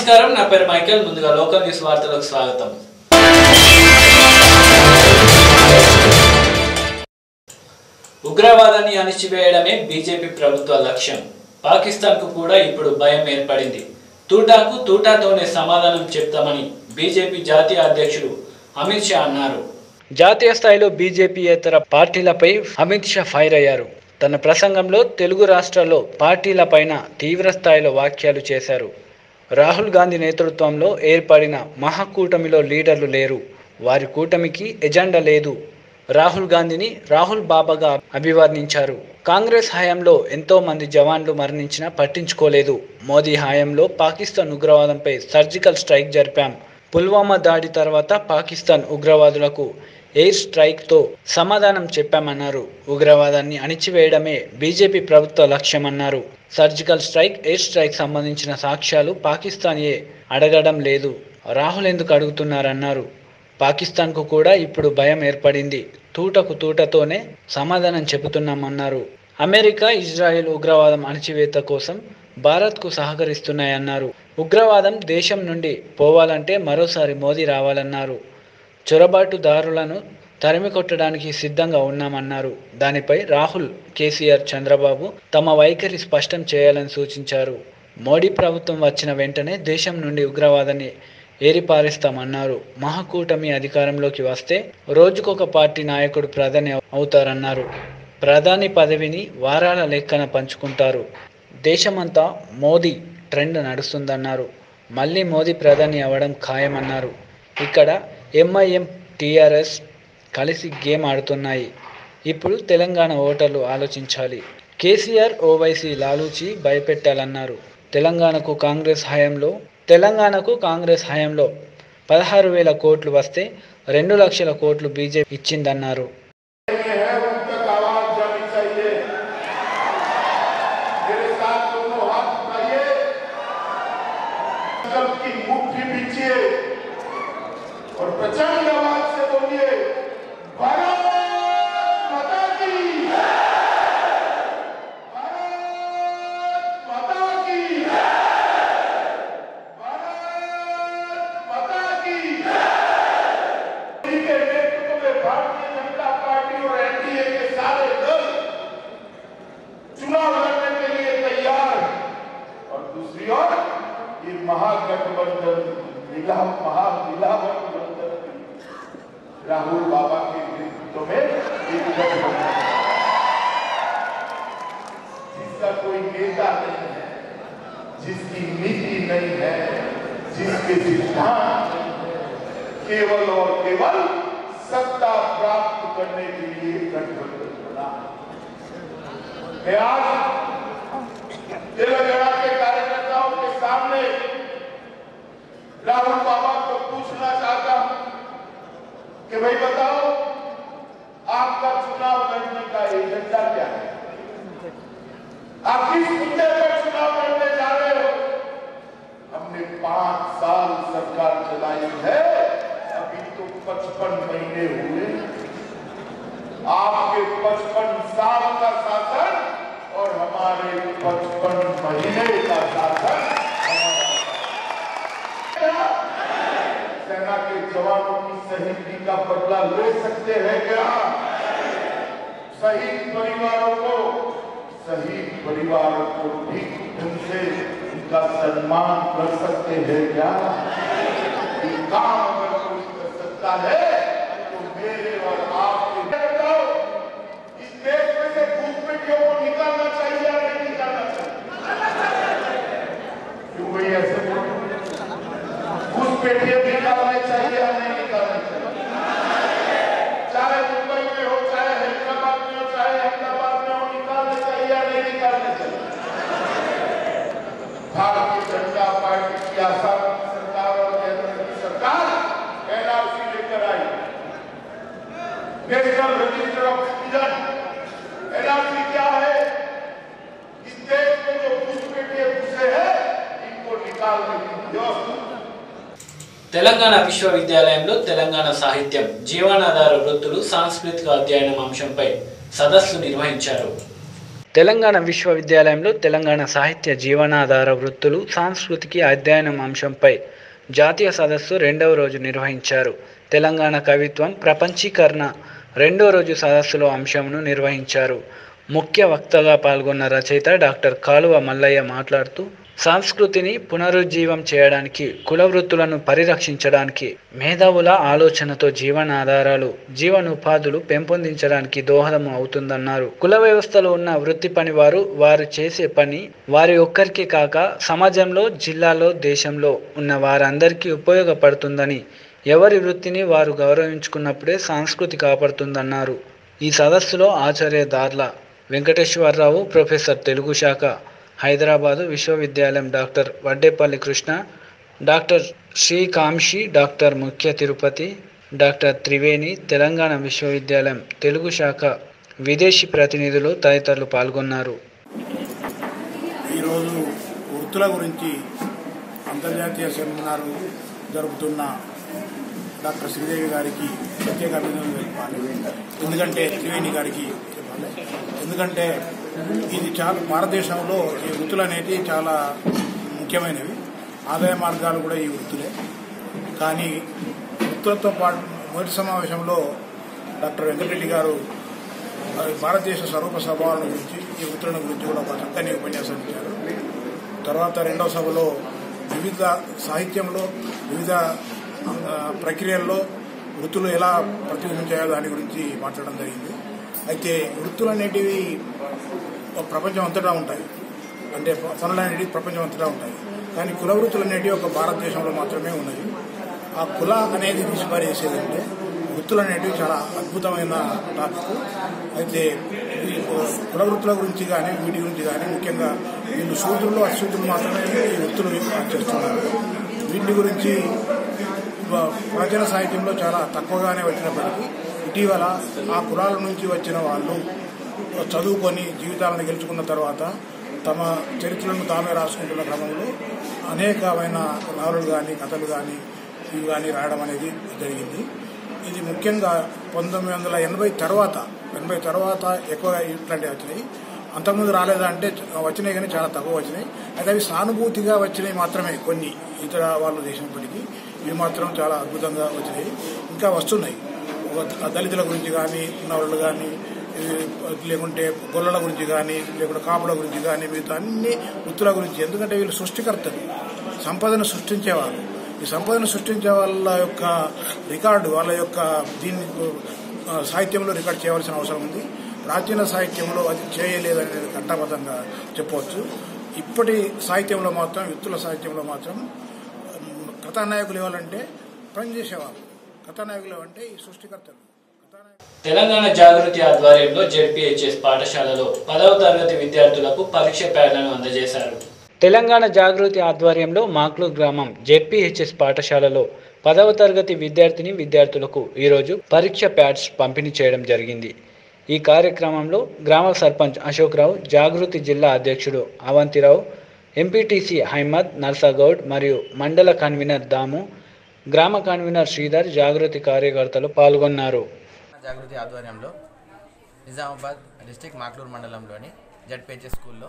నమస్కారం నా పేరు మైకేల్ ముందుగా లోకల్ న్యూస్ వార్తలకు స్వాగతం ఉగ్రవాదాన్ని అణిచివేయడమే బీజేపీ ప్రభుత్వ లక్ష్యం పాకిస్తాన్కు కూడా ఇప్పుడు భయం ఏర్పడింది తూటాకు తూటాతోనే సమాధానం చెప్తామని బీజేపీ జాతీయ అధ్యక్షుడు అమిత్ షా అన్నారు జాతీయ స్థాయిలో బీజేపీయేతర పార్టీలపై అమిత్ షా ఫైర్ అయ్యారు తన ప్రసంగంలో తెలుగు రాష్ట్రాల్లో పార్టీలపైన తీవ్ర స్థాయిలో వ్యాఖ్యలు చేశారు రాహుల్ గాంధీ నేతృత్వంలో ఏర్పడిన మహాకూటమిలో లీడర్లు లేరు వారి కూటమికి ఎజెండా లేదు రాహుల్ గాంధీని రాహుల్ బాబాగా అభివర్ణించారు కాంగ్రెస్ హయాంలో ఎంతో మంది జవాన్లు మరణించినా పట్టించుకోలేదు మోదీ హయాంలో పాకిస్తాన్ ఉగ్రవాదంపై సర్జికల్ స్ట్రైక్ జరిపాం పుల్వామా దాడి తర్వాత పాకిస్తాన్ ఉగ్రవాదులకు ఎయిర్ స్ట్రైక్తో సమాధానం చెప్పామన్నారు ఉగ్రవాదాన్ని అణిచివేయడమే బీజేపీ ప్రభుత్వ లక్ష్యమన్నారు సర్జికల్ స్ట్రైక్ ఎయిర్ స్ట్రైక్ సంబంధించిన సాక్ష్యాలు పాకిస్తాన్ ఏ అడగడం లేదు రాహుల్ ఎందుకు అడుగుతున్నారన్నారు పాకిస్తాన్కు కూడా ఇప్పుడు భయం ఏర్పడింది తూటకు తూటతోనే సమాధానం చెబుతున్నామన్నారు అమెరికా ఇజ్రాయెల్ ఉగ్రవాదం అణచివేత కోసం భారత్కు సహకరిస్తున్నాయన్నారు ఉగ్రవాదం దేశం నుండి పోవాలంటే మరోసారి మోదీ రావాలన్నారు చొరబాటుదారులను తరిమి కొట్టడానికి సిద్ధంగా ఉన్నామన్నారు దానిపై రాహుల్ కేసీఆర్ చంద్రబాబు తమ వైఖరి స్పష్టం చేయాలని సూచించారు మోడీ ప్రభుత్వం వచ్చిన వెంటనే దేశం నుండి ఉగ్రవాదాన్ని ఏరిపారేస్తామన్నారు మహాకూటమి అధికారంలోకి వస్తే రోజుకొక పార్టీ నాయకుడు ప్రధాని అవుతారన్నారు ప్రధాని పదవిని వారాల లెక్కన పంచుకుంటారు దేశమంతా మోదీ ట్రెండ్ నడుస్తుందన్నారు మళ్ళీ మోదీ ప్రధాని అవ్వడం ఖాయమన్నారు ఇక్కడ ఎంఐఎం టీఆర్ఎస్ కలిసి గేమ్ ఆడుతున్నాయి ఇప్పుడు తెలంగాణ ఓటర్లు ఆలోచించాలి కేసీఆర్ ఓవైసీ లాలూచి భయపెట్టాలన్నారు తెలంగాణకు కాంగ్రెస్ హయాంలో తెలంగాణకు కాంగ్రెస్ హయాంలో పదహారు వేల కోట్లు వస్తే రెండు లక్షల కోట్లు బీజేపీ ఇచ్చిందన్నారు है उन तक आवाज जानी चाहिए मेरे साथ दोनों हाथ उठाइए संकल्प की मुट्ठी बीचिए और प्रचंड आवाज से बोलिए भारत माता की भारत माता की भारत माता की मोदी के नेतृत्व में भारतीय जनता पार्टी और एनडीए के सारे दल चुनाव लड़ने के लिए तैयार और दूसरी ओर ये महागठबंधन मिला महामिलावटबंधन राहुल बाबा के नेतृत्व में एक गठबंधन जिसका कोई नेता नहीं है जिसकी नीति नहीं है जिसके सिद्धांत नहीं है केवल और केवल सत्ता प्राप्त करने के लिए गठबंधन बना मैं आज तेलंगाना के कार्यकर्ताओं के सामने राहुल बाबा को पूछना चाहता हूं कि भाई बताओ आपका चुनाव लड़ने का एजेंडा क्या है आप किस मुद्दे पर चुनाव लड़ने जा रहे हो हमने पांच साल सरकार चलाई है अभी तो पचपन महीने हुए आपके पचपन साल का शासन और हमारे पचपन महीने का शासन हमारा। सेना के जवानों की शहीदी का बदला ले सकते हैं क्या शहीद परिवारों को शहीद परिवारों को ठीक ढंग से उनका सम्मान कर सकते हैं क्या ये काम अगर कोई कर सकता है तो मेरे और आपके बताओ इस देश में से घुसपैठियों को निकालना चाहिए या नहीं निकालना चाहिए क्यों भाई ऐसे बोलो घुसपैठिए निकालने चाहिए या नहीं निकालने चाहिए चाहे मुंबई में हो चाहे हैदराबाद में हो चाहे अहमदाबाद में हो निकालने चाहिए या नहीं निकालने चाहिए भारतीय जनता पार्टी की आसाम की सरकार और केंद्र की सरकार एनआरसी लेकर आई national register of citizen NRC क्या है इस देश में जो घुसपैठिए घुसे हैं इनको निकालने की व्यवस्था తెలంగాణ విశ్వవిద్యాలయంలో తెలంగాణ సాహిత్యం జీవనాధార వృత్తులు సాంస్కృతిక అధ్యయనం అంశంపై సదస్సు నిర్వహించారు తెలంగాణ విశ్వవిద్యాలయంలో తెలంగాణ సాహిత్య జీవనాధార వృత్తులు సాంస్కృతికి అధ్యయనం అంశంపై జాతీయ సదస్సు రెండవ రోజు నిర్వహించారు తెలంగాణ కవిత్వం ప్రపంచీకరణ రెండో రోజు సదస్సులో అంశంను నిర్వహించారు ముఖ్య వక్తగా పాల్గొన్న రచయిత డాక్టర్ కాలువ మల్లయ్య మాట్లాడుతూ సంస్కృతిని పునరుజ్జీవం చేయడానికి కుల వృత్తులను పరిరక్షించడానికి మేధావుల ఆలోచనతో జీవనాధారాలు జీవనోపాధులు పెంపొందించడానికి దోహదం అవుతుందన్నారు కుల వ్యవస్థలో ఉన్న వృత్తి పని వారు వారు చేసే పని వారి ఒక్కరికి కాక సమాజంలో జిల్లాలో దేశంలో ఉన్న వారందరికీ ఉపయోగపడుతుందని ఎవరి వృత్తిని వారు గౌరవించుకున్నప్పుడే సంస్కృతి కాపాడుతుందన్నారు ఈ సదస్సులో ఆచార్య దార్ల వెంకటేశ్వరరావు ప్రొఫెసర్ తెలుగు శాఖ హైదరాబాదు విశ్వవిద్యాలయం doctor Vaddepalli Krishna doctor Srikankshi doctor ముఖ్య తిరుపతి డాక్టర్ త్రివేణి తెలంగాణ విశ్వవిద్యాలయం తెలుగు శాఖ విదేశీ ప్రతినిధులు తదితరులు పాల్గొన్నారు ఈరోజు వృత్తుల గురించి అంతర్జాతీయ సెమినార్ జరుపుతున్న డాక్టర్ శ్రీదేవి గారికి ప్రత్యేక అభినందనలు తెలపాలి ఎందుకంటే త్రివేణి గారికి చెప్పాలి ఎందుకంటే ఇది చాలా భారతదేశంలో ఈ వృత్తులు అనేవి చాలా ముఖ్యమైనవి ఆదాయ మార్గాలు కూడా ఈ వృత్తులే కానీ వృత్తులతో పాటు మొదటి సమావేశంలో డాక్టర్ వెంకటరెడ్డి గారు ఆ, భారతదేశ స్వరూప స్వభావాల గురించి ఈ వృత్తుల గురించి కూడా ఒక చక్కని ఉపన్యాసం ఇచ్చారు తర్వాత రెండవ సభలో వివిధ సాహిత్యంలో వివిధ ఆ, ప్రక్రియల్లో వృత్తులు ఎలా ప్రతిబింబించాయో దాని గురించి మాట్లాడడం జరిగింది అయితే వృత్తులు అనేటివి ఒక ప్రపంచం అంతటా ఉంటాయి అంటే ప- పనులు అనేటివి ప్రపంచం అంతటా ఉంటాయి కానీ కుల వృత్తులు అనేటివి ఒక భారతదేశంలో మాత్రమే ఉన్నాయి ఆ కుల అనేది తీసిపారేసేది అంటే వృత్తులు అనేటివి చాలా అద్భుతమైన టాపిక్ అయితే ఈ కుల వృత్తుల గురించి కానీ వీటి గురించి కానీ ముఖ్యంగా వీళ్ళు శూద్రులు అశూద్రులు మాత్రమే ఈ వృత్తులు చేస్తున్నారు వీటి గురించి వ- ప్రాచీన సాహిత్యంలో చాలా తక్కువగానే వచ్చినప్పటికీ ఇటీవల ఆ కులాల నుంచి వచ్చిన వాళ్ళు చదువుకొని జీవితాలను గెలుచుకున్న తర్వాత తమ చరిత్రలను తామే రాసుకుంటున్న క్రమంలో అనేకమైన నవలలు కానీ కథలు కానీ ఇవి కానీ రాయడం అనేది జరిగింది ఇది ముఖ్యంగా పంతొమ్మిది వందల ఎనభై తర్వాత ఎనభై తర్వాత ఎక్కువగా ఇట్లాంటివి వచ్చినాయి అంతకుముందు రాలేదా అంటే వచ్చినాయి కానీ చాలా తక్కువ వచ్చినాయి అయితే అవి సానుభూతిగా వచ్చినాయి మాత్రమే కొన్ని ఇతర వాళ్ళు చేసినప్పటికీ ఇవి మాత్రం చాలా అద్భుతంగా వచ్చినాయి ఇంకా వస్తున్నాయి ఒక దళితుల గురించి కానీ నవలలు కానీ లేకుంటే గొల్లల గురించి కానీ లేకుంటే కాపుల గురించి కానీ మిగతా అన్ని వృత్తుల గురించి ఎందుకంటే వీళ్ళు సృష్టికర్తలు సంపదను సృష్టించేవాళ్ళు ఈ సంపదను సృష్టించే వాళ్ళ యొక్క రికార్డు వాళ్ళ యొక్క దీన్ని ఆ, సాహిత్యంలో రికార్డ్ చేయవలసిన అవసరం ఉంది ప్రాచీన సాహిత్యంలో అది చేయలేదనేది ఘంటాపథంగా చెప్పవచ్చు ఇప్పటి సాహిత్యంలో మాత్రం విత్తుల సాహిత్యంలో మాత్రం ఉమ్, కథానాయకులు ఇవ్వాలంటే పనిచేసేవాళ్ళు కథానాయకులు అంటే ఈ సృష్టికర్తలు కథానాయకులు తెలంగాణ జాగృతి ఆధ్వర్యంలో జెడ్పీహెచ్ఎస్ పాఠశాలలో పదవ తరగతి విద్యార్థులకు పరీక్ష ప్యాడ్లను అందజేశారు తెలంగాణ జాగృతి ఆధ్వర్యంలో మాక్లూర్ గ్రామం జెడ్పీహెచ్ఎస్ పాఠశాలలో పదవ తరగతి విద్యార్థిని విద్యార్థులకు ఈరోజు పరీక్ష ప్యాడ్స్ పంపిణీ చేయడం జరిగింది ఈ కార్యక్రమంలో గ్రామ సర్పంచ్ అశోక్ రావు జాగృతి జిల్లా అధ్యక్షుడు అవంతిరావు ఎంపీటీసీ హైమద్ నర్సాగౌడ్ మరియు మండల కన్వీనర్ దాము గ్రామ కన్వీనర్ శ్రీధర్ జాగృతి కార్యకర్తలు పాల్గొన్నారు జాగృతి ఆధ్వర్యంలో నిజామాబాద్ డిస్టిక్ మాక్లూరు మండలంలోని జడ్పేచే స్కూల్లో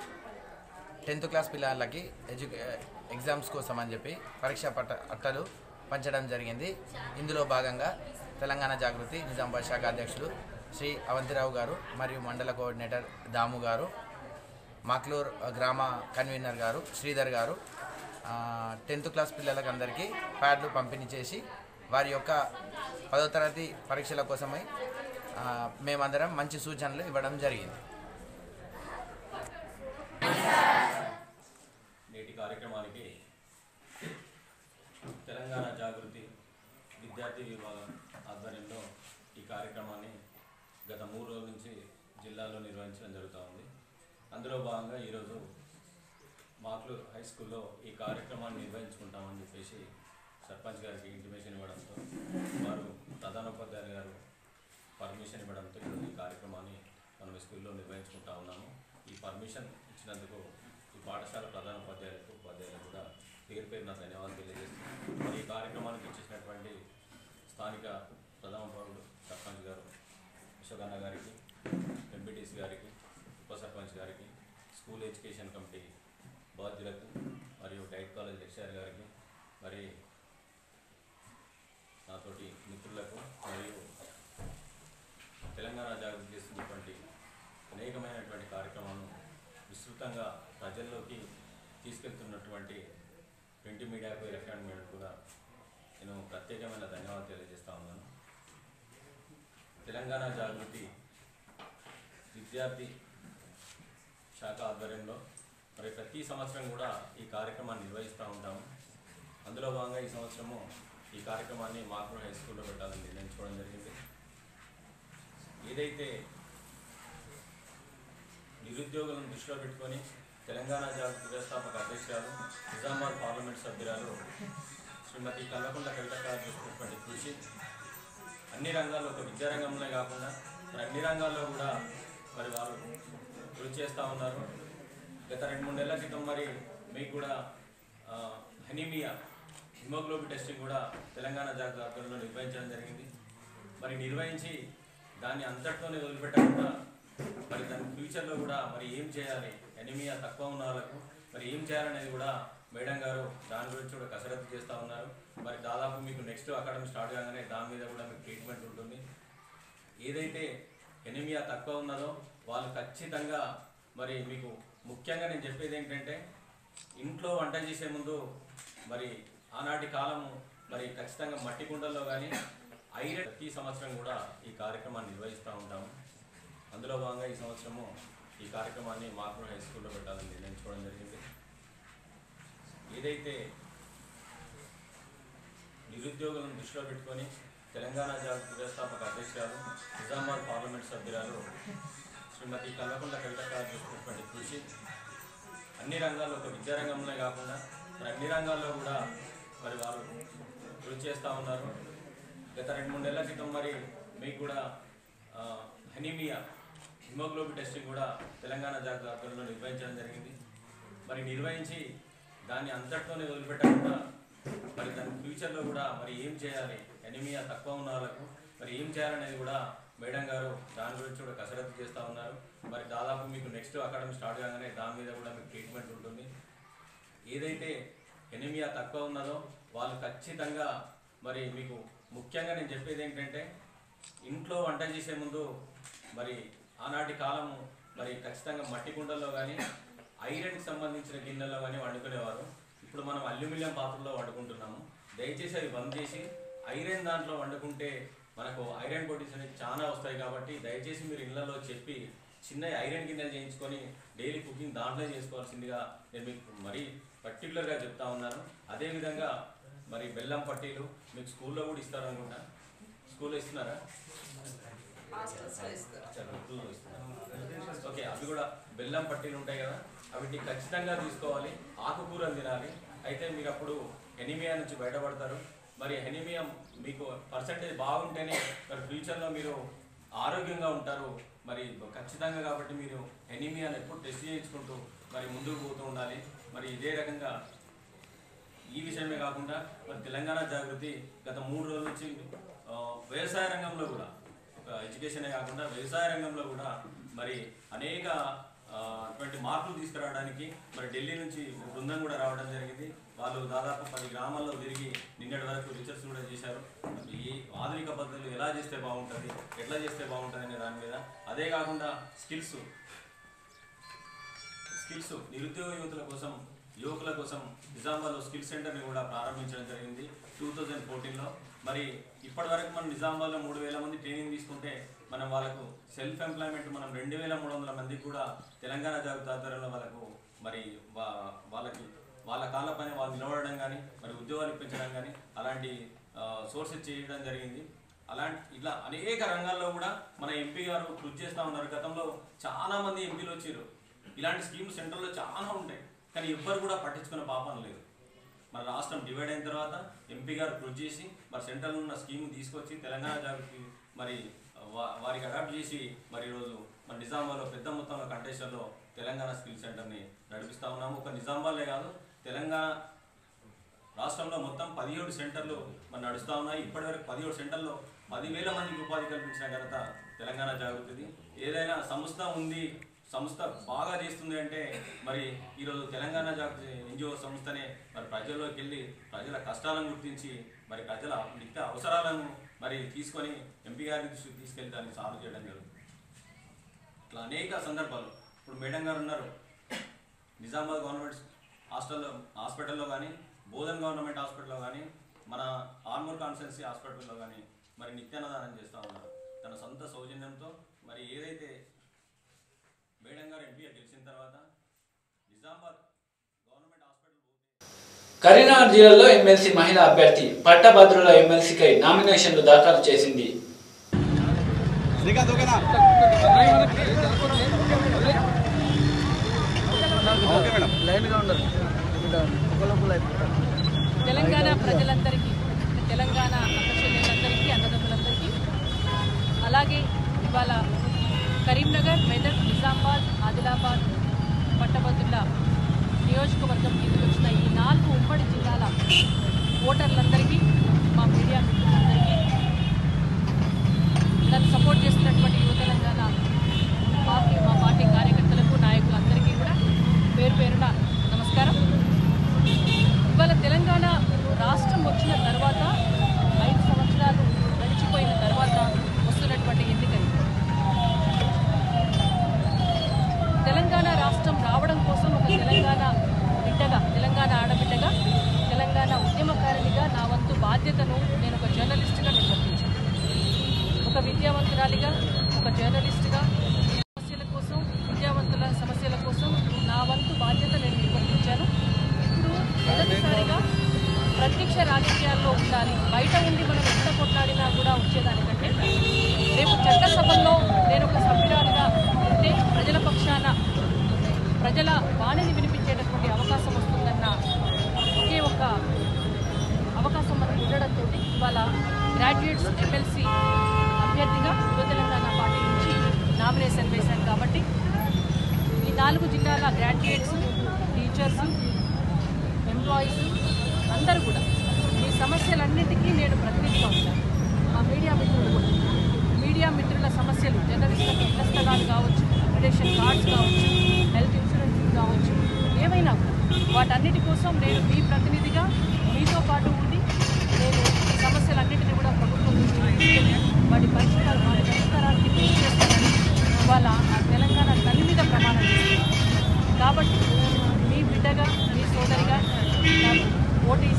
టెన్త్ క్లాస్ పిల్లలకి ఎడ్యు ఎగ్జామ్స్ కోసం అని చెప్పి పరీక్ష పట్ట అట్టలు పంచడం జరిగింది ఇందులో భాగంగా తెలంగాణ జాగృతి నిజామాబాద్ శాఖ అధ్యక్షులు శ్రీ అవంతిరావు గారు మరియు మండల కోఆర్డినేటర్ దాము గారు మాక్లూర్ గ్రామ కన్వీనర్ గారు శ్రీధర్ గారు ఆ, టెన్త్ క్లాస్ పిల్లలకు అందరికీ ప్యాడ్లు పంపిణీ చేసి వారి యొక్క పదో తరగతి పరీక్షల కోసమై ఆ, మేమందరం మంచి సూచనలు ఇవ్వడం జరిగింది నేటి కార్యక్రమానికి తెలంగాణ జాగృతి విద్యార్థి విభాగం ఆధ్వర్యంలో ఈ కార్యక్రమాన్ని గత మూడు రోజుల నుంచి జిల్లాలో నిర్వహించడం జరుగుతూ ఉంది అందులో భాగంగా ఈరోజు మాక్లూర్ హై స్కూల్లో ఈ కార్యక్రమాన్ని నిర్వహించుకుంటామని చెప్పేసి సర్పంచ్ గారికి ఇంటిమేషన్ ఇవ్వడంతో వారు ప్రధానోపాధ్యాయులు గారు పర్మిషన్ ఇవ్వడంతో ఈరోజు ఈ కార్యక్రమాన్ని మనం ఈ స్కూల్లో నిర్వహించుకుంటా ఉన్నాము ఈ పర్మిషన్ ఇచ్చినందుకు ఈ పాఠశాల ప్రధాన ఉపాధ్యాయులకు ఉపాధ్యాయులకు కూడా పేరు పేరున ధన్యవాదాలు తెలియజేస్తున్నాను మరి ఈ కార్యక్రమానికి ఇచ్చేసినటువంటి స్థానిక ప్రధాన పౌరుడు సర్పంచ్ గారు అశోక్ అన్న గారికి ఎంపీటీసీ గారికి ఉప సర్పంచ్ స్కూల్ ఎడ్యుకేషన్ కమిటీ బాధ్యులకు మరియు డైట్ కాలేజ్ లెక్చరర్ గారికి మరి నాతోటి మిత్రులకు మరియు తెలంగాణ జాగృతి చేస్తున్నటువంటి అనేకమైనటువంటి కార్యక్రమాలను విస్తృతంగా ప్రజల్లోకి తీసుకెళ్తున్నటువంటి ప్రింట్ మీడియాకు ఎలక్ట్రానిక్ మీడియాకు కూడా నేను ప్రత్యేకమైన ధన్యవాదాలు తెలియజేస్తా ఉన్నాను తెలంగాణ జాగృతి విద్యార్థి శాఖ ఆధ్వర్యంలో మరి ప్రతి సంవత్సరం కూడా ఈ కార్యక్రమాన్ని నిర్వహిస్తూ ఉంటాము అందులో భాగంగా ఈ సంవత్సరము ఈ కార్యక్రమాన్ని మాకు హై స్కూల్లో పెట్టాలని నిర్ణయించుకోవడం జరిగింది ఏదైతే నిరుద్యోగులను దృష్టిలో పెట్టుకొని తెలంగాణ జాగృతి వ్యవస్థాపక అధ్యక్షురాలు నిజామాబాద్ పార్లమెంట్ సభ్యురాలు శ్రీమతి కల్వకుంట్ల కవిత గారు చేస్తున్నటువంటి కృషి అన్ని రంగాల్లో ఒక విద్యారంగంలో కాకుండా మరి అన్ని రంగాల్లో కూడా మరి వారు కృషి చేస్తూ ఉన్నారు గత రెండు మూడు నెలల క్రితం మరి మీకు కూడా ఆ, హెనీమియా హిమోగ్లోబిన్ టెస్టింగ్ కూడా తెలంగాణ జాగృతి ఆధ్వర్యంలో నిర్వహించడం జరిగింది మరి నిర్వహించి దాన్ని అంతటితోనే వదిలిపెట్టకుండా మరి దాని ఫ్యూచర్లో కూడా మరి ఏం చేయాలి ఎనిమియా తక్కువ ఉన్న వాళ్ళకు మరి ఏం చేయాలనేది కూడా మేడం గారు దాని గురించి కూడా కసరత్తు చేస్తూ ఉన్నారు మరి దాదాపు మీకు నెక్స్ట్ అకాడమీ స్టార్ట్ కాగానే దాని మీద కూడా మీకు ట్రీట్మెంట్ ఉంటుంది ఏదైతే ఎనిమియా తక్కువ ఉన్నదో వాళ్ళు ఖచ్చితంగా మరి మీకు ముఖ్యంగా నేను చెప్పేది ఏంటంటే ఇంట్లో వంట చేసే ముందు మరి ఆనాటి కాలము మరి ఖచ్చితంగా మట్టి కుండల్లో కానీ ఐరన్ ప్రతి సంవత్సరం కూడా ఈ కార్యక్రమాన్ని నిర్వహిస్తూ ఉంటాము అందులో భాగంగా ఈ సంవత్సరము ఈ కార్యక్రమాన్ని మాకు హై స్కూల్లో పెట్టాలని నిర్ణయించుకోవడం జరిగింది ఏదైతే నిరుద్యోగులను దృష్టిలో పెట్టుకొని తెలంగాణ జాగృతి వ్యవస్థాపక అధ్యక్షురాలు నిజామాబాద్ పార్లమెంట్ సభ్యురాలు శ్రీమతి కల్వకుంట్ల కవిత గారు చేస్తున్నటువంటి కృషి అన్ని రంగాల్లో ఒక విద్యారంగంలో కాకుండా మరి అన్ని రంగాల్లో కూడా మరి వారు కృషి చేస్తూ ఉన్నారు గత రెండు మూడు నెలల క్రితం మరి మీకు కూడా ఆ, హెనీమియా హిమోగ్లోబిన్ టెస్టింగ్ కూడా తెలంగాణ జాగృతి ఆధ్వర్యంలో నిర్వహించడం జరిగింది మరి నిర్వహించి దాన్ని అంతటితోనే వదిలిపెట్టకుండా మరి దాని ఫ్యూచర్లో కూడా మరి ఏం చేయాలి ఎనిమియా తక్కువ ఉన్న వాళ్ళకు మరి ఏం చేయాలనేది కూడా మేడం గారు దాని గురించి కూడా కసరత్తు చేస్తూ ఉన్నారు మరి దాదాపు మీకు నెక్స్ట్ అకాడమీ స్టార్ట్ కాగానే దాని మీద కూడా మీకు ట్రీట్మెంట్ ఉంటుంది ఏదైతే ఎనిమియా తక్కువ ఉన్నదో వాళ్ళు ఖచ్చితంగా మరి మీకు ముఖ్యంగా నేను చెప్పేది ఏంటంటే ఇంట్లో వంట చేసే ముందు మరి ఆనాటి కాలము మరి ఖచ్చితంగా మట్టి కుండల్లో కానీ ఐరన్కి సంబంధించిన గిన్నెల్లో కానీ వండుకునేవారు ఇప్పుడు మనం అల్యూమినియం పాత్రలో వండుకుంటున్నాము దయచేసి అవి బంద్ చేసి ఐరన్ దాంట్లో వండుకుంటే మనకు ఐరన్ పొట్టిస్ అనేవి చాలా వస్తాయి కాబట్టి దయచేసి మీరు ఇళ్లలో చెప్పి చిన్న ఐరన్ గిన్నెలు చేయించుకొని డైలీ కుకింగ్ దాంట్లో చేసుకోవాల్సిందిగా నేను మీకు మరీ పర్టికులర్గా చెప్తా ఉన్నాను అదేవిధంగా మరి బెల్లం పట్టీలు మీకు స్కూల్లో కూడా ఇస్తారు అనుకుంటా స్కూల్లో ఇస్తున్నారా హాస్టల్స్లో ఇస్తారు చాలా ఉర్దూలో ఇస్తున్నారు. ఓకే అవి కూడా బెల్లం పట్టీలు ఉంటాయి కదా అవిటి ఖచ్చితంగా తీసుకోవాలి ఆకుకూరలు తినాలి అయితే మీరు అప్పుడు ఎనిమియా నుంచి బయటపడతారు మరి ఎనిమియా మీకు పర్సంటేజ్ బాగుంటేనే మరి ఫ్యూచర్లో మీరు ఆరోగ్యంగా ఉంటారు మరి ఖచ్చితంగా కాబట్టి మీరు ఎనిమియాని ఎప్పుడు టెస్ట్ చేయించుకుంటూ మరి ముందుకు పోతూ ఉండాలి మరి ఇదే రకంగా ఈ విషయమే కాకుండా మరి తెలంగాణ జాగృతి గత మూడు రోజుల నుంచి ఆ, వ్యవసాయ రంగంలో కూడా ఒక ఎడ్యుకేషనే కాకుండా వ్యవసాయ రంగంలో కూడా మరి అనేక ఆ, అటువంటి మార్పులు తీసుకురావడానికి మరి ఢిల్లీ నుంచి ఒక బృందం కూడా రావడం జరిగింది వాళ్ళు దాదాపు పది గ్రామాల్లో తిరిగి నిన్నటి వరకు రీసెర్చ్ కూడా చేశారు మరి ఈ ఆధునిక పద్ధతులు ఎలా చేస్తే బాగుంటుంది ఎట్లా చేస్తే బాగుంటుంది అనే దాని మీద అదే కాకుండా స్కిల్స్ స్కిల్స్ నిరుద్యోగ యువతుల కోసం యువకుల కోసం నిజామాబాద్లో స్కిల్ సెంటర్ని కూడా ప్రారంభించడం జరిగింది టూ థౌజండ్ ఫోర్టీన్లో మరి ఇప్పటి వరకు మనం నిజామాబాద్లో మూడు వేల మంది ట్రైనింగ్ తీసుకుంటే మనం వాళ్ళకు సెల్ఫ్ ఎంప్లాయ్మెంట్ మనం రెండు వేల మూడు వందల మందికి కూడా తెలంగాణ జాగృతి ఆధ్వర్యంలో వాళ్ళకు మరి వా- వాళ్ళకి వాళ్ళ కాళ్ళపైన వాళ్ళు నిలబడడం కానీ మరి ఉద్యోగాలు ఇప్పించడం కానీ అలాంటి సోర్సెస్ చేయడం జరిగింది అలాంటి ఇట్లా అనేక రంగాల్లో కూడా మన ఎంపీ గారు కృషి చేస్తూ ఉన్నారు గతంలో చాలా మంది ఎంపీలు వచ్చారు ఇలాంటి స్కీమ్స్ సెంట్రల్లో చాలా ఉంటాయి కానీ ఎవ్వరు కూడా పట్టించుకునే పాపం లేదు మన రాష్ట్రం డివైడ్ అయిన తర్వాత ఎంపీ గారు కృషి చేసి మరి సెంట్రల్ ఉన్న స్కీమ్ తీసుకొచ్చి తెలంగాణ జాగృతి మరి వా- వారికి అడాప్ట్ చేసి మరి ఈరోజు మన నిజామాబాద్లో పెద్ద మొత్తంలో కంటెస్టర్లో తెలంగాణ స్కిల్ సెంటర్ని నడిపిస్తా ఉన్నాము ఒక నిజామాబాద్లే కాదు తెలంగాణ రాష్ట్రంలో మొత్తం పదిహేడు సెంటర్లు మరి నడుస్తూ ఉన్నాయి ఇప్పటివరకు పదిహేడు సెంటర్లో పదివేల మందికి ఉపాధి కల్పించిన ఘనత తెలంగాణ జాగృతిది ఏదైనా సంస్థ ఉంది సంస్థ బాగా చేస్తుంది అంటే మరి ఈరోజు తెలంగాణ జాగృతి ఎన్జిఓ సంస్థనే మరి ప్రజల్లోకి వెళ్ళి ప్రజల కష్టాలను గుర్తించి మరి ప్రజల నిత్య అవసరాలను మరి తీసుకొని ఎంపీ గారి దృష్టికి తీసుకెళ్లి దాన్ని సాల్వ్ చేయడం జరుగుతుంది ఇట్లా అనేక సందర్భాలు ఇప్పుడు మేడం గారు ఉన్నారు నిజామాబాద్ గవర్నమెంట్ హాస్టల్లో హాస్పిటల్లో కానీ బోధన్ గవర్నమెంట్ హాస్పిటల్లో కానీ మన ఆర్మూర్ కాన్స్టెన్సీ హాస్పిటల్లో కానీ మరి నిత్యాన్నదానం చేస్తూ ఉన్నారు తన సొంత సౌజన్యంతో మరి ఏదైతే మేడం గారు ఎంపీ గెలిచిన తర్వాత నిజామాబాద్ గవర్నమెంట్ హాస్పిటల్ పోతే కరీంనగర్ జిల్లాలో ఎమ్మెల్సీ మహిళా అభ్యర్థి పట్టభద్రుల ఎమ్మెల్సీకై నామినేషన్లు దాఖలు చేసింది తెలంగాణ ప్రజలందరికీ తెలంగాణ అక్కచెల్లెలందరికీ అన్నదమ్ములందరికీ అలాగే ఇవాళ కరీంనగర్ మెదక్ నిజామాబాద్ ఆదిలాబాద్ పట్టభద్రుల నియోజకవర్గం కిందకి వచ్చిన ఈ నాలుగు ఉమ్మడి జిల్లాల ఓటర్లందరికీ మా మీడియా మిత్రులందరికీ నన్ను సపోర్ట్ చేస్తున్నటువంటి యువ తెలంగాణ పార్టీ మా పార్టీ కార్యకర్తలకు నాయకులందరికీ కూడా పేరు పేరున నమస్కారం ఇవాళ తెలంగాణ రాష్ట్రం వచ్చిన తర్వాత ఐదు సంవత్సరాలు గడిచిపోయిన తర్వాత వస్తున్నటువంటి ఎన్నికలు తెలంగాణ రాష్ట్రం రావడం కోసం ఒక తెలంగాణ బిడ్డగా తెలంగాణ ఆడబిడ్డగా తెలంగాణ ఉద్యమకారిణిగా నా వంతు బాధ్యతను నేను ఒక జర్నలిస్ట్గా నిర్వర్తించాను ఒక విద్యావంతురాలిగా ఒక జర్నలిస్ట్గా సమస్యల కోసం విద్యావంతుల సమస్యల కోసం నా వంతు బాధ్యత నేను నిర్వర్తించాను ఇప్పుడు మొదటిసారిగా ప్రత్యక్ష రాజకీయాల్లో ఉండాలి బయట ఉండి మనం ఎంత కొట్లాడినా కూడా వచ్చేదానికంటే రేపు చట్టసభల్లో నేను ఒక సభ్యురాలుగా ఉంటే ప్రజల పక్షాన ప్రజల వాణిని వినిపించేటటువంటి అవకాశం వస్తుందన్న ఒకే ఒక అవకాశం మనకు ఉండడంతో ఇవాళ గ్రాడ్యుయేట్స్ ఎమ్మెల్సీ అభ్యర్థిగా యువ తెలంగాణ పార్టీ నుంచి నామినేషన్ వేశాను కాబట్టి ఈ నాలుగు జిల్లాల గ్రాడ్యుయేట్స్ టీచర్స్ ఎంప్లాయీస్ అందరూ కూడా ఈ సమస్యలన్నిటికీ నేను ప్రతినిధిగా ఉంటాను మా మీడియా మిత్రులు కూడా మీడియా మిత్రుల సమస్యలు జర్నలిస్టులకు ఇళ్ల స్థలాలు కావచ్చు అక్రిడేషన్ కార్డ్స్ కావచ్చు హెల్త్ ఇన్సూరెన్స్ కావచ్చు ఏమైనా కూడా వాటన్నిటి కోసం నేను మీ ప్రతినిధిగా మీతో పాటు ఉండి నేను ఈ సమస్యలన్నింటినీ కూడా ప్రభుత్వం దృష్టికి తీసుకెళ్ళి వాటి పరిష్కారం వాటి పరిష్కారానికి కృషి చేస్తానని ఇవాళ ఆ తెలంగాణ తల్లి మీద ప్రమాణం చేస్తున్నాను కాబట్టి మీ బిడ్డగా మీ సోదరిగా నాకు ఓటీసీ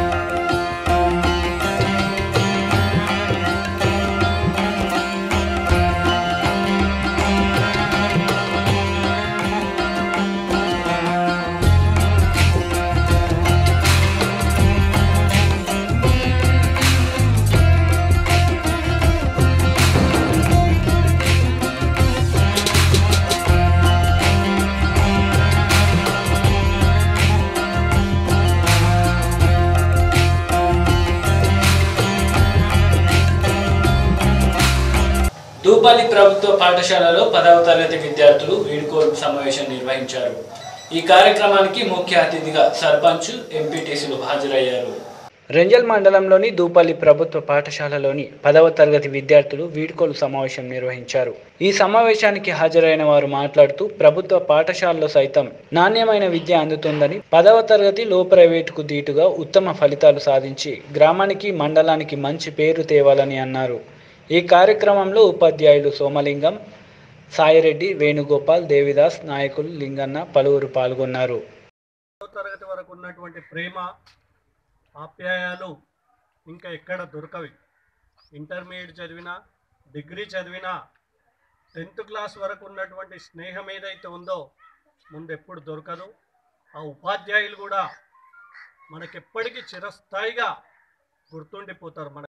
దూపల్లి ప్రభుత్వ పాఠశాలలో పదవ తరగతి విద్యార్థులు వీడ్కోలు సమావేశం నిర్వహించారు ఈ కార్యక్రమానికి ముఖ్య అతిథిగా సర్పంచ్ ఎంపీటీసీలు హాజరయ్యారు రెంజల్ మండలంలోని దూపల్లి ప్రభుత్వ పాఠశాలలోని పదవ తరగతి విద్యార్థులు వీడ్కోలు సమావేశం నిర్వహించారు ఈ సమావేశానికి హాజరైన వారు మాట్లాడుతూ ప్రభుత్వ పాఠశాలలో సైతం నాణ్యమైన విద్య అందుతుందని పదవ తరగతి లో ప్రైవేటుకు దీటుగా ఉత్తమ ఫలితాలు సాధించి గ్రామానికి మండలానికి మంచి పేరు తేవాలని అన్నారు ఈ కార్యక్రమంలో ఉపాధ్యాయులు సోమలింగం సాయిరెడ్డి వేణుగోపాల్ దేవిదాస్ నాయకులు లింగన్న పలువురు పాల్గొన్నారు పదో తరగతి వరకు ఉన్నటువంటి ప్రేమ ఆప్యాయాలు ఇంకా ఎక్కడ దొరకవి ఇంటర్మీడియట్ చదివినా డిగ్రీ చదివినా టెన్త్ క్లాస్ వరకు ఉన్నటువంటి స్నేహం ఏదైతే ఉందో ముందు ఎప్పుడు దొరకదు ఆ ఉపాధ్యాయులు కూడా మనకెప్పటికీ చిరస్థాయిగా గుర్తుండిపోతారు మన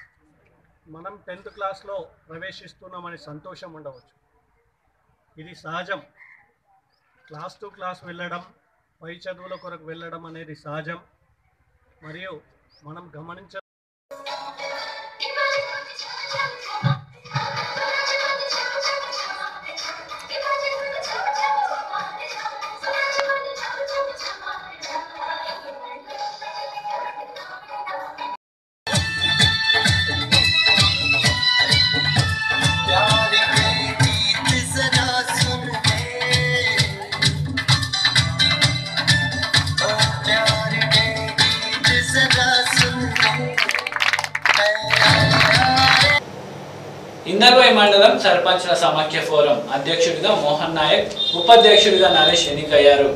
మనం టెన్త్ క్లాస్లో ప్రవేశిస్తున్నామని సంతోషం ఉండవచ్చు ఇది సహజం క్లాస్ టు క్లాస్ వెళ్ళడం పై చదువుల కొరకు వెళ్ళడం అనేది సహజం మరియు మనం గమనించ प्यार के गीत जरा सुन ले ఇందల్వై మండలం సర్పంచ్ల సమాఖ్య ఫోరం అధ్యక్షుడిగా మోహన్ నాయక్ ఉపాధ్యక్షుడిగా నరేష్ ఎన్నికయ్యారు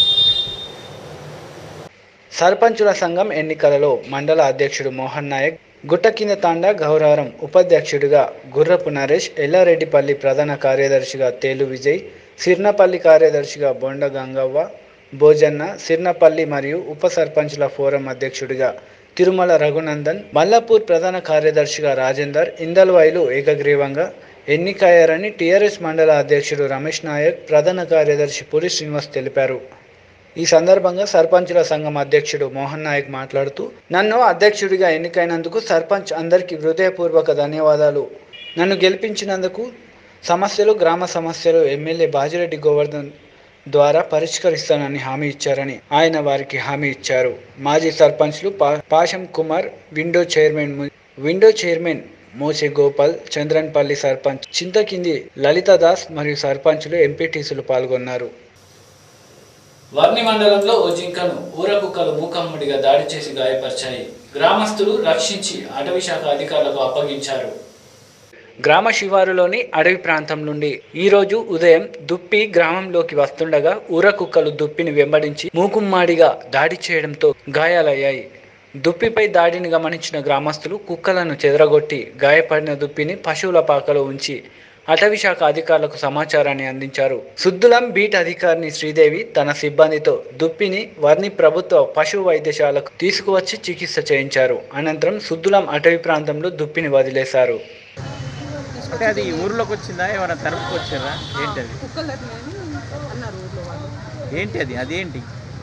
సర్పంచుల సంఘం ఎన్నికలలో మండల అధ్యక్షుడు మోహన్ నాయక్ గుట్ట కింద తాండా గౌరవరం ఉపాధ్యక్షుడిగా గుర్రపు నరేష్ ఎల్లారెడ్డిపల్లి ప్రధాన కార్యదర్శిగా తేలు విజయ్ సిర్నపల్లి కార్యదర్శిగా బొండ గంగవ్వ భోజన్న సిర్నపల్లి మరియు ఉప సర్పంచుల ఫోరం అధ్యక్షుడిగా తిరుమల రఘునందన్ మల్లాపూర్ ప్రధాన కార్యదర్శిగా రాజేందర్ ఇందల్వాయిలు ఏకగ్రీవంగా ఎన్నికయ్యారని టీఆర్ఎస్ మండల అధ్యక్షుడు రమేష్ నాయక్ ప్రధాన కార్యదర్శి పురి శ్రీనివాస్ తెలిపారు ఈ సందర్భంగా సర్పంచుల సంఘం అధ్యక్షుడు మోహన్ నాయక్ మాట్లాడుతూ నన్ను అధ్యక్షుడిగా ఎన్నికైనందుకు సర్పంచ్ అందరికీ హృదయపూర్వక ధన్యవాదాలు నన్ను గెలిపించినందుకు సమస్యలు గ్రామ సమస్యలు ఎమ్మెల్యే బాజిరెడ్డి గోవర్ధన్ ద్వారా పరిష్కరిస్తానని హామీ ఇచ్చారని ఆయన వారికి హామీ ఇచ్చారు మాజీ సర్పంచ్లు పా పాషం కుమార్ విండో చైర్మన్ ము- విండో చైర్మన్ మోసే గోపాల్ చంద్రన్పల్లి సర్పంచ్ చింతకింది లలిత దాస్ మరియు సర్పంచులు ఎంపీటీసీలు పాల్గొన్నారు వర్ణి మండలంలో ఓ జింకను ఊర కుక్కలు మూకమ్మడిగా దాడి చేసి గాయపరిచాయి గ్రామస్తులు రక్షించి అటవీ శాఖ అధికారులకు అప్పగించారు గ్రామ శివారులోని అడవి ప్రాంతం నుండి ఈ రోజు ఉదయం దుప్పి గ్రామంలోకి వస్తుండగా ఊర కుక్కలు దుప్పిని వెంబడించి మూకుమ్మాడిగా దాడి చేయడంతో గాయాలయ్యాయి దుప్పిపై దాడిని గమనించిన గ్రామస్తులు కుక్కలను చెదరగొట్టి గాయపడిన దుప్పిని పశువుల పాకలో ఉంచి అటవీ శాఖ అధికారులకు సమాచారాన్ని అందించారు సుద్దులం బీట్ అధికారిని శ్రీదేవి తన సిబ్బందితో దుప్పిని వర్ణి ప్రభుత్వ పశు వైద్యశాలకు తీసుకువచ్చి చికిత్స చేయించారు అనంతరం సుద్దులం అటవీ ప్రాంతంలో దుప్పిని వదిలేశారు అంటే అది ఊర్లోకి వచ్చిందా ఏమైనా తరుపుకి వచ్చారా ఏంటి అది కుక్కలు అన్నారు ఊర్లో వాళ్ళు ఏంటి అది అదేంటి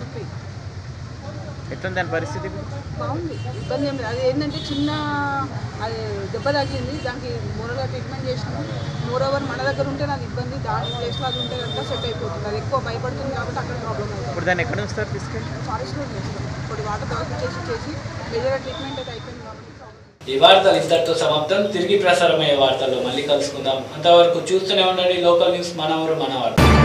ఎట్లుంది దాని పరిస్థితి ఇప్పుడు? బాగుంది ఇబ్బంది ఏం లేదు అది ఏంటంటే చిన్న అది దెబ్బ తగిలింది దానికి మూరగా ట్రీట్మెంట్ చేసినాం మోర్ ఓవర్ మన దగ్గర ఉంటే నాకు ఇబ్బంది దాని ప్లేస్లో అది ఉంటే కనుక సెట్ అయిపోతుంది అది ఎక్కువ భయపడుతుంది కాబట్టి అక్కడ ప్రాబ్లం అవుతుంది ఇప్పుడు దాన్ని ఎక్కడ ఉంచుతారు తీసుకెళ్ళి ఫారెస్ట్లో చేస్తాం ఇప్పుడు వాటర్ తొలగి చేసి చేసి మేజర్గా ట్రీట్మెంట్ అయితే అయిపోయింది కాబట్టి ఈ వార్తలు ఇంతటితో సమాప్తం తిరిగి ప్రసారమయ్యే వార్తల్లో మళ్ళీ కలుసుకుందాం అంతవరకు చూస్తూనే ఉండండి లోకల్ న్యూస్ మన ఊరు మన వార్త